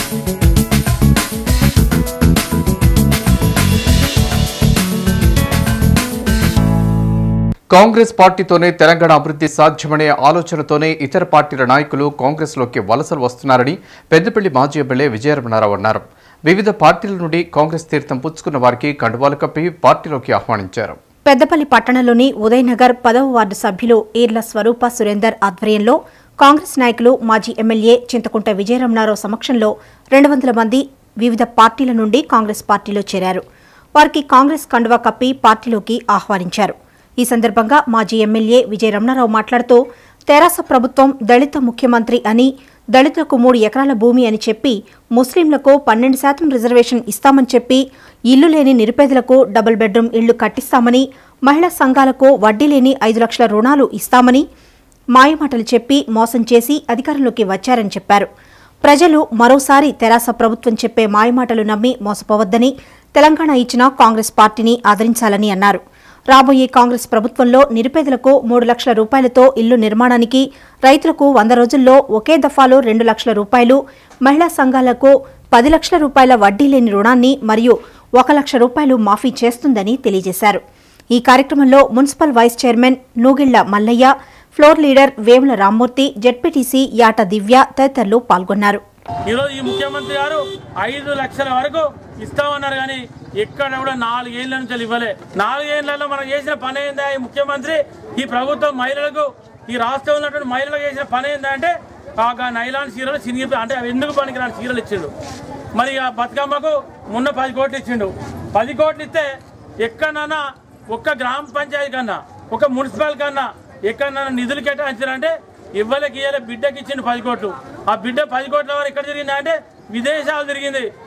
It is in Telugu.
కాంగ్రెస్ పార్టీతోనే తెలంగాణ అభివృద్ధి సాధ్యమనే ఆలోచనతోనే ఇతర పార్టీల నాయకులు కాంగ్రెస్లోకి వలసలు వస్తున్నారని పెద్దపల్లి మాజీ ఎమ్మెల్యే విజయరమణారావు అన్నారు వివిధ పార్టీల నుండి కాంగ్రెస్ తీర్థం పుచ్చుకున్న వారికి కండువాలు కప్పి పార్టీలోకి ఆహ్వానించారు పెద్దపల్లి పట్టణంలోని ఉదయనగర్ పదవ వార్డు సభ్యులు ఈర్ల స్వరూప సురేందర్ ఆధ్వర్యంలో కాంగ్రెస్ నాయకులు మాజీ ఎమ్మెల్యే చింతకుంట విజయరమణారావు సమక్షంలో రెండు వందల మంది వివిధ పార్టీల నుండి కాంగ్రెస్ పార్టీలో చేరారు వారికి కాంగ్రెస్ కండువా కప్పి పార్టీలోకి ఆహ్వానించారు ఈ సందర్భంగా మాజీ ఎమ్మెల్యే విజయ రమణారావు మాట్లాడుతూ తెరాస ప్రభుత్వం దళిత ముఖ్యమంత్రి అని దళితులకు మూడు ఎకరాల భూమి అని చెప్పి ముస్లింలకు పన్నెండు శాతం రిజర్వేషన్ ఇస్తామని చెప్పి ఇల్లు లేని నిరుపేదలకు డబుల్ బెడ్రూమ్ ఇళ్లు కట్టిస్తామని మహిళా సంఘాలకు వడ్డీ లేని ఐదు లక్షల రుణాలు ఇస్తామని మాయమాటలు చెప్పి మోసం చేసి అధికారంలోకి వచ్చారని చెప్పారు ప్రజలు మరోసారి తెరాస ప్రభుత్వం చెప్పే మాయమాటలు నమ్మి మోసపోవద్దని తెలంగాణ ఇచ్చిన కాంగ్రెస్ పార్టీని ఆదరించాలని అన్నారు రాబోయే కాంగ్రెస్ ప్రభుత్వంలో నిరుపేదలకు మూడు లక్షల రూపాయలతో ఇల్లు నిర్మాణానికి రైతులకు వంద రోజుల్లో ఒకే దఫాలో రెండు లక్షల రూపాయలు మహిళా సంఘాలకు పది లక్షల రూపాయల వడ్డీ లేని రుణాన్ని మరియు ఒక లక్ష రూపాయలు మాఫీ చేస్తుందని తెలియజేశారు ఈ కార్యక్రమంలో municipal vice chairman Nugilla Mallaiah floor leader Vemula Rammurthy ZPTC Yata Divya తదితరులు పాల్గొన్నారు ఈరోజు ఈ ముఖ్యమంత్రి గారు ఐదు లక్షల వరకు ఇస్తామన్నారు కానీ ఎక్కడ కూడా నాలుగేళ్ల నుంచి ఇవ్వలే నాలుగేళ్లలో మనం చేసిన పని ఏందా ఈ ముఖ్యమంత్రి ఈ ప్రభుత్వం మహిళలకు ఈ రాష్ట్రంలో ఉన్నటువంటి మహిళలకు చేసిన పని ఏందా అంటే ఆ నైలాన్ చీరలు చినిగి అంటే అవి ఎందుకు పనికిరాని చీరలు ఇచ్చిండు మరి ఆ బతుకమ్మకు మొన్న పది కోట్లు ఇచ్చిండు పది కోట్లు ఇస్తే ఎక్కడన్నా ఒక్క గ్రామ పంచాయతీ కన్నా ఒక మున్సిపల్ కన్నా ఎక్కడన్నా నిధులు కేటాయించారంటే ఇవ్వలేకి ఇయ్యలే బిడ్డకి ఇచ్చిండు పది కోట్లు ఆ బిడ్డ పది కోట్ల వరకు ఎక్కడ తిరిగింది అంటే విదేశాలు తిరిగింది